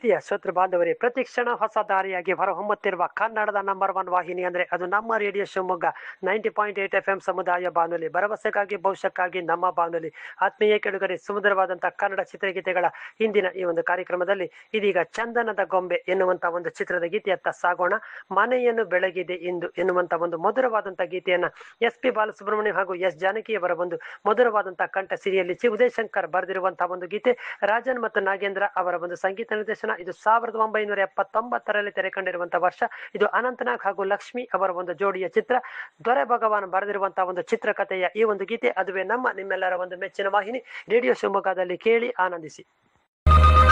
ಪ್ರೀತಿಯ ಶ್ರೋತೃ ಬಾಂಧವರೇ ಪ್ರತಿ ಕ್ಷಣ ಹೊಸ ದಾರಿಯಾಗಿ ಹೊರಹೊಮ್ಮುತ್ತಿರುವ ಕನ್ನಡದ ನಂಬರ್ ಒನ್ ವಾಹಿನಿ ಅಂದ್ರೆ ಅದು ನಮ್ಮ radio Shivamogga ninety point eight F M ಸಮುದಾಯ ಬಾನುಲಿ ಭರವಸೆಗಾಗಿ ಭವಿಷ್ಯಕ್ಕಾಗಿ ನಮ್ಮ ಬಾನುಲಿ ಆತ್ಮೀಯ ಕೆಡುಗರೆ ಸುಮಧುರವಾದಂತಹ ಕನ್ನಡ ಚಿತ್ರಗೀತೆಗಳ ಇಂದಿನ ಈ ಒಂದು ಕಾರ್ಯಕ್ರಮದಲ್ಲಿ ಇದೀಗ ಚಂದನದ ಗೊಂಬೆ ಎನ್ನುವಂತ ಒಂದು ಚಿತ್ರದ ಗೀತೆಯತ್ತ ಸಾಗೋಣ ಮನೆಯನ್ನು ಬೆಳಗಿದೆ ಇಂದು ಎನ್ನುವಂತ ಒಂದು ಮಧುರವಾದಂತಹ ಗೀತೆಯನ್ನ ಎಸ್ ಪಿ ಬಾಲಸುಬ್ರಹ್ಮಣ್ಯ ಹಾಗೂ ಎಸ್ ಜಾನಕಿಯವರ ಒಂದು ಮಧುರವಾದಂತಹ ಕಂಠ ಸಿರಿಯಲ್ಲಿ ಚಿ ಉದಯಶಂಕರ್ ಬರೆದಿರುವಂತಹ ಒಂದು ಗೀತೆ ರಾಜನ್ ಮತ್ತು ನಾಗೇಂದ್ರ ಅವರ ಒಂದು ಸಂಗೀತ ನಿರ್ದೇಶನ ಇದು ಸಾವಿರದ ಒಂಬೈನೂರ ಎಪ್ಪತ್ತೊಂಬತ್ತರಲ್ಲಿ ತೆರೆ ಕಂಡಿರುವಂತಹ ವರ್ಷ ಇದು ಅನಂತನಾಗ್ ಹಾಗೂ ಲಕ್ಷ್ಮಿ ಅವರ ಒಂದು ಜೋಡಿಯ ಚಿತ್ರ ದೊರೆ ಭಗವಾನ್ ಬರೆದಿರುವಂತಹ ಒಂದು ಚಿತ್ರಕಥೆಯ ಈ ಒಂದು ಗೀತೆ ಅದುವೇ ನಮ್ಮ ನಿಮ್ಮೆಲ್ಲರ ಒಂದು ಮೆಚ್ಚಿನ ವಾಹಿನಿ ರೇಡಿಯೋ ಶಿವಮೊಗ್ಗದಲ್ಲಿ ಕೇಳಿ ಆನಂದಿಸಿ